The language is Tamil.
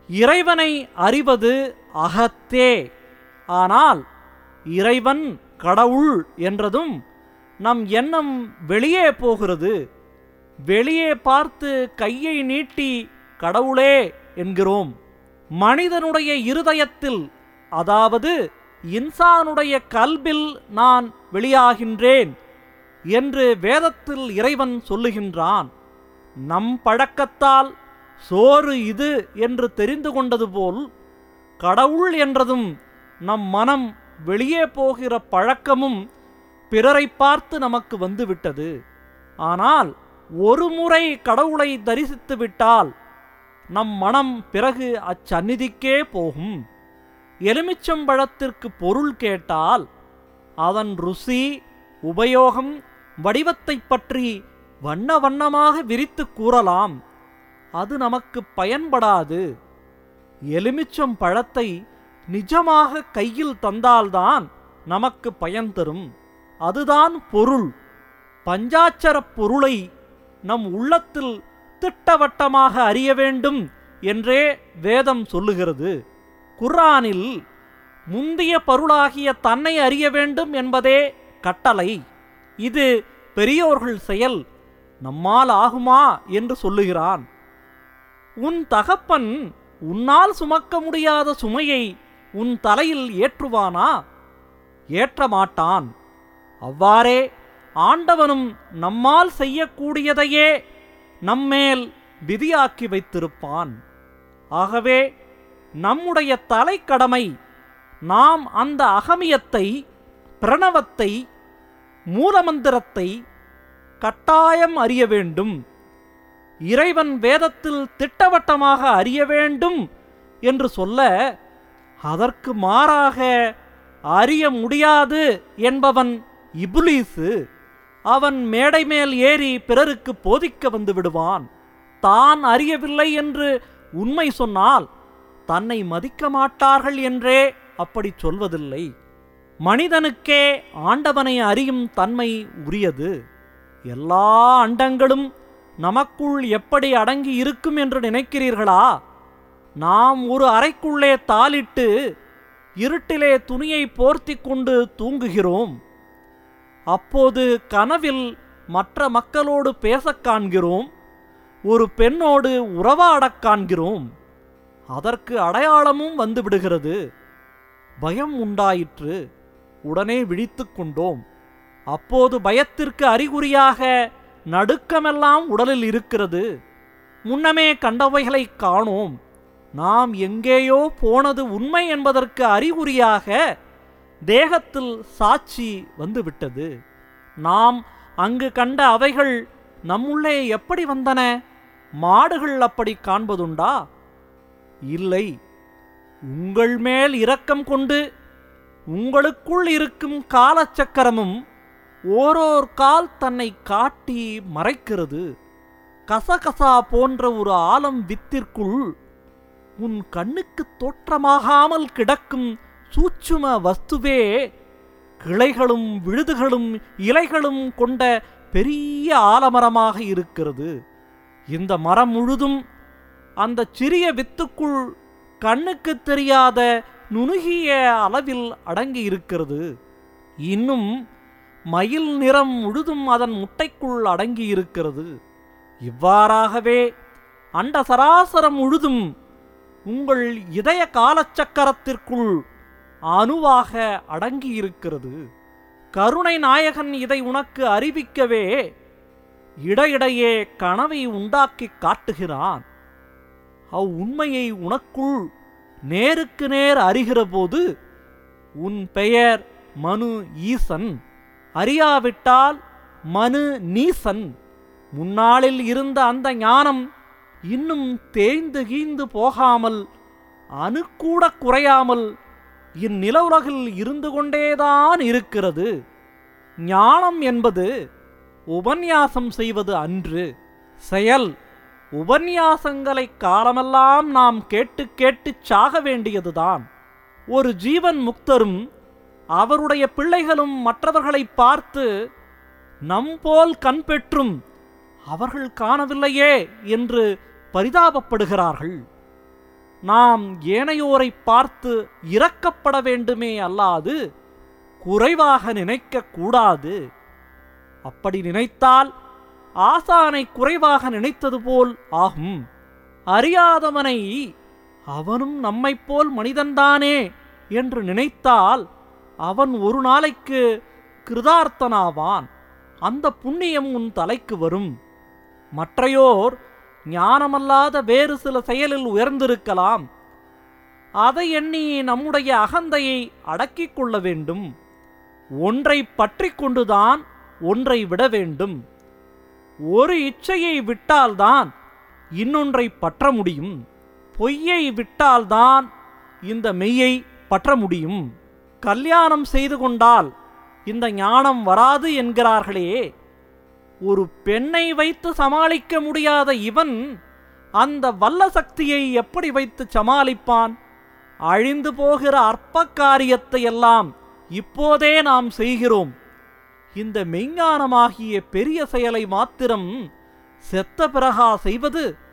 இறைவனை அறிவது அகத்தே ஆனால் இறைவன் கடவுள் என்றதும் நம் எண்ணம் வெளியே போகிறது வெளியே பார்த்து கையை நீட்டி கடவுளே என்கிறோம் மனிதனுடைய இருதயத்தில் அதாவது இன்சானுடைய கல்பில் நான் வெளியாகின்றேன் என்று வேதத்தில் இறைவன் சொல்லுகின்றான் நம் பழக்கத்தால் சோறு இது என்று தெரிந்து கொண்டது போல் கடவுள் என்றதும் நம் மனம் வெளியே போகிற பழக்கமும் பிறரை பார்த்து நமக்கு வந்துவிட்டது ஆனால் ஒரு முறை கடவுளை தரிசித்து விட்டால் நம் மனம் பிறகு அச்சந்நிதிக்கே போகும் எலுமிச்சம்பழத்திற்கு பொருள் கேட்டால் அதன் ருசி உபயோகம் வடிவத்தைப் பற்றி வண்ண வண்ணமாக விரித்து கூறலாம் அது நமக்கு பயன்படாது எலுமிச்சம் பழத்தை நிஜமாக கையில் தந்தால்தான் நமக்கு பயன் தரும் அதுதான் பொருள் பஞ்சாட்சரப் பொருளை நம் உள்ளத்தில் திட்டவட்டமாக அறிய வேண்டும் என்றே வேதம் சொல்லுகிறது குர்ஆனில் முந்திய பொருளாகிய தன்னை அறிய வேண்டும் என்பதே கட்டளை இது பெரியோர்கள் செயல் நம்மால் ஆகுமா என்று சொல்லுகிறான் உன் தகப்பன் உன்னால் சுமக்க முடியாத சுமையை உன் தலையில் ஏற்றுவானா ஏற்ற மாட்டான் அவ்வாறே ஆண்டவனும் நம்மால் செய்யக்கூடியதையே நம்மேல் விதியாக்கி வைத்திருப்பான் ஆகவே நம்முடைய தலைக்கடமை நாம் அந்த அகமியத்தை பிரணவத்தை மூலமந்திரத்தை கட்டாயம் அறிய வேண்டும் இறைவன் வேதத்தில் திட்டவட்டமாக அறிய வேண்டும் என்று சொல்ல அதற்கு மாறாக அறிய முடியாது என்பவன் இபுலீசு அவன் மேடை மேல் ஏறி பிறருக்கு போதிக்க வந்து விடுவான் தான் அறியவில்லை என்று உண்மை சொன்னால் தன்னை மதிக்க மாட்டார்கள் என்றே அப்படி சொல்வதில்லை மனிதனுக்கே ஆண்டவனை அறியும் தன்மை உரியது எல்லா அண்டங்களும் நமக்குள் எப்படி அடங்கி இருக்கும் என்று நினைக்கிறீர்களா நாம் ஒரு அறைக்குள்ளே தாளிட்டு இருட்டிலே துணியை போர்த்தி கொண்டு தூங்குகிறோம் அப்போது கனவில் மற்ற மக்களோடு பேசக் காண்கிறோம் ஒரு பெண்ணோடு உறவாடக் காண்கிறோம் அதற்கு அடையாளமும் வந்து விடுகிறது பயம் உண்டாயிற்று உடனே விழித்துக் கொண்டோம் அப்போது பயத்திற்கு அறிகுறியாக நடுக்கமெல்லாம் உடலில் இருக்கிறது முன்னமே கண்டவைகளை காணோம் நாம் எங்கேயோ போனது உண்மை என்பதற்கு அறிகுறியாக தேகத்தில் சாட்சி வந்துவிட்டது நாம் அங்கு கண்ட அவைகள் நம்முள்ளே எப்படி வந்தன மாடுகள் அப்படி காண்பதுண்டா இல்லை உங்கள் மேல் இரக்கம் கொண்டு உங்களுக்குள் இருக்கும் காலச்சக்கரமும் ஓரோர் கால் தன்னை காட்டி மறைக்கிறது கசகசா போன்ற ஒரு ஆலம் வித்திற்குள் உன் கண்ணுக்கு தோற்றமாகாமல் கிடக்கும் சூட்சும வஸ்துவே கிளைகளும் விழுதுகளும் இலைகளும் கொண்ட பெரிய ஆலமரமாக இருக்கிறது இந்த மரம் முழுதும் அந்த சிறிய வித்துக்குள் கண்ணுக்கு தெரியாத நுணுகிய அளவில் அடங்கி இருக்கிறது இன்னும் மயில் நிறம் முழுதும் அதன் முட்டைக்குள் அடங்கி இருக்கிறது இவ்வாறாகவே அண்ட சராசரம் முழுதும் உங்கள் இதய காலச்சக்கரத்திற்குள் அணுவாக அடங்கி இருக்கிறது கருணை நாயகன் இதை உனக்கு அறிவிக்கவே இடையிடையே கனவை உண்டாக்கிக் காட்டுகிறான் அவ் உண்மையை உனக்குள் நேருக்கு நேர் அறிகிறபோது உன் பெயர் மனு ஈசன் அறியாவிட்டால் மனு நீசன் முன்னாளில் இருந்த அந்த ஞானம் இன்னும் தேய்ந்து கீந்து போகாமல் அணுக்கூட குறையாமல் இந்நில உலகில் இருந்து கொண்டேதான் இருக்கிறது ஞானம் என்பது உபன்யாசம் செய்வது அன்று செயல் உபன்யாசங்களை காலமெல்லாம் நாம் கேட்டு கேட்டு சாக வேண்டியதுதான் ஒரு ஜீவன் முக்தரும் அவருடைய பிள்ளைகளும் மற்றவர்களை பார்த்து நம்போல் கண் பெற்றும் அவர்கள் காணவில்லையே என்று பரிதாபப்படுகிறார்கள் நாம் ஏனையோரைப் பார்த்து இரக்கப்பட வேண்டுமே அல்லாது குறைவாக நினைக்கக் கூடாது அப்படி நினைத்தால் ஆசானை குறைவாக நினைத்தது போல் ஆகும் அறியாதவனை அவனும் நம்மைப் போல் மனிதன்தானே என்று நினைத்தால் அவன் ஒரு நாளைக்கு கிருதார்த்தனாவான் அந்த புண்ணியம் உன் தலைக்கு வரும் மற்றையோர் ஞானமல்லாத வேறு சில செயலில் உயர்ந்திருக்கலாம் அதை எண்ணி நம்முடைய அகந்தையை அடக்கிக் கொள்ள வேண்டும் ஒன்றை பற்றி கொண்டுதான் ஒன்றை விட வேண்டும் ஒரு இச்சையை விட்டால்தான் இன்னொன்றை பற்ற முடியும் பொய்யை விட்டால்தான் இந்த மெய்யை பற்ற முடியும் கல்யாணம் செய்து கொண்டால் இந்த ஞானம் வராது என்கிறார்களே ஒரு பெண்ணை வைத்து சமாளிக்க முடியாத இவன் அந்த வல்ல சக்தியை எப்படி வைத்து சமாளிப்பான் அழிந்து போகிற அற்ப காரியத்தை எல்லாம் இப்போதே நாம் செய்கிறோம் இந்த மெய்ஞானமாகிய பெரிய செயலை மாத்திரம் செத்த பிறகா செய்வது